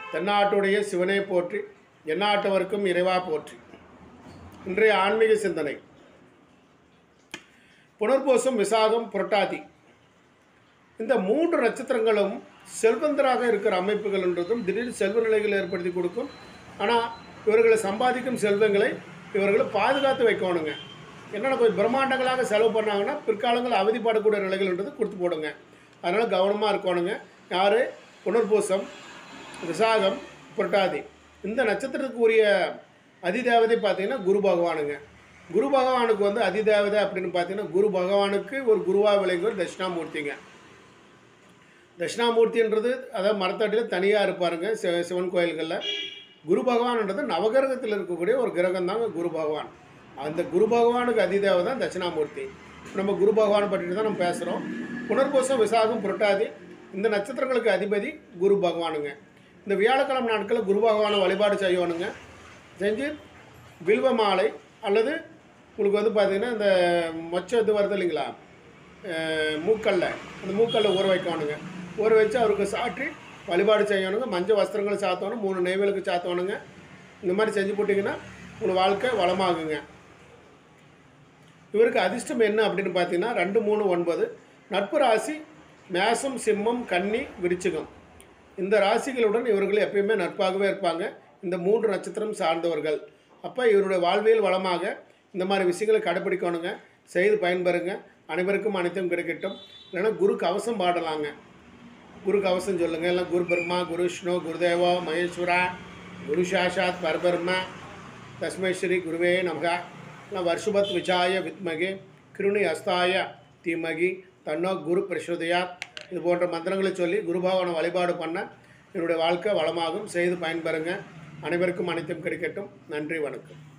தென்னாட்டுடைய சிவனை போற்றி எந்நாட்டவருக்கும் இறைவா போற்றி இன்றைய ஆன்மீக சிந்தனை புனர்பூசம் விசாகம் புரட்டாதி இந்த மூன்று நட்சத்திரங்களும் செல்வந்தராக இருக்கிற அமைப்புகள்ன்றதும் திடீர் செல்வ நிலைகளை ஏற்படுத்தி கொடுக்கும் ஆனால் இவர்களை சம்பாதிக்கும் செல்வங்களை இவர்களை பாதுகாத்து வைக்கணுங்க என்னென்ன கொஞ்சம் பிரம்மாண்டங்களாக செலவு பண்ணாங்கன்னா பிற்காலங்கள் அவதிப்படக்கூடிய நிலைகள்ன்றது கொடுத்து போடுங்க அதனால் கவனமாக இருக்கணுங்க யார் புனர்பூசம் விசாகம் புரட்டாதி இந்த நட்சத்திரத்துக்கு உரிய அதிதேவதை பார்த்தீங்கன்னா குரு பகவானுங்க குரு பகவானுக்கு வந்து அதிதேவதை அப்படின்னு பார்த்தீங்கன்னா குரு பகவானுக்கு ஒரு குருவாக விளங்குவர் தட்சிணாமூர்த்திங்க தட்சிணாமூர்த்தின்றது அதாவது மரத்தடியில் தனியாக இருப்பாருங்க சிவ சிவன் கோயில்களில் குரு பகவான்ன்றது நவகிரகத்தில் இருக்கக்கூடிய ஒரு கிரகம் தாங்க குரு பகவான் அந்த குரு பகவானுக்கு அதிதேவை தான் தட்சிணாமூர்த்தி நம்ம குரு பகவானை பற்றி தான் நம்ம பேசுகிறோம் புனர்பூசம் விசாகம் புரட்டாதி இந்த நட்சத்திரங்களுக்கு அதிபதி குரு பகவானுங்க இந்த வியாழக்கிழமை நாட்களில் குரு பகவானை வழிபாடு செய்யணுங்க செஞ்சு வில்வ மாலை அல்லது உங்களுக்கு வந்து பார்த்திங்கன்னா இந்த மொச்ச இது வருது இல்லைங்களா அஹ் மூக்கல்ல அந்த மூக்கல்ல ஊற வைக்கணுங்க ஊற வச்சு அவருக்கு சாற்றி வழிபாடு செய்யணுங்க மஞ்சள் வஸ்திரங்களை சாத்தணும் மூணு நெய்வேலுக்கு சாத்தணுங்க இந்த மாதிரி செஞ்சு போட்டிங்கன்னா உங்களுக்கு வாழ்க்கை வளமாகுங்க இவருக்கு அதிர்ஷ்டம் என்ன அப்படின்னு பார்த்தீங்கன்னா ரெண்டு மூணு ஒன்பது நட்பு ராசி மேசம் சிம்மம் கன்னி விருச்சிகம் இந்த ராசிகளுடன் இவர்கள் எப்பயுமே நட்பாகவே இருப்பாங்க இந்த மூன்று நட்சத்திரம் சார்ந்தவர்கள் அப்போ இவருடைய வாழ்வியல் வளமாக இந்த மாதிரி விஷயங்களை கடைப்பிடிக்கணுங்க செய்து பயன்பெறுங்க அனைவருக்கும் அனைத்தும் கிடைக்கட்டும் இல்லைன்னா குரு கவசம் பாடலாங்க குரு கவசம் சொல்லுங்கள் இல்லை குரு பிரம்மா குரு விஷ்ணு குருதேவா மகேஸ்வரா குரு சாஷாத் பரபிரம்ம தஸ்மை ஸ்ரீ குருவே நமகா இல்லை வருஷபத் விஜாய வித்மகே கிருணி அஸ்தாய தீமகி தன்னோ குரு பிரசோதயாத் இது போன்ற மந்திரங்களை சொல்லி குரு பகவானை வழிபாடு பண்ண என்னுடைய வாழ்க்கை வளமாகும் செய்து பயன்பெறுங்க அனைவருக்கும் அனைத்தும் கிடைக்கட்டும் நன்றி வணக்கம்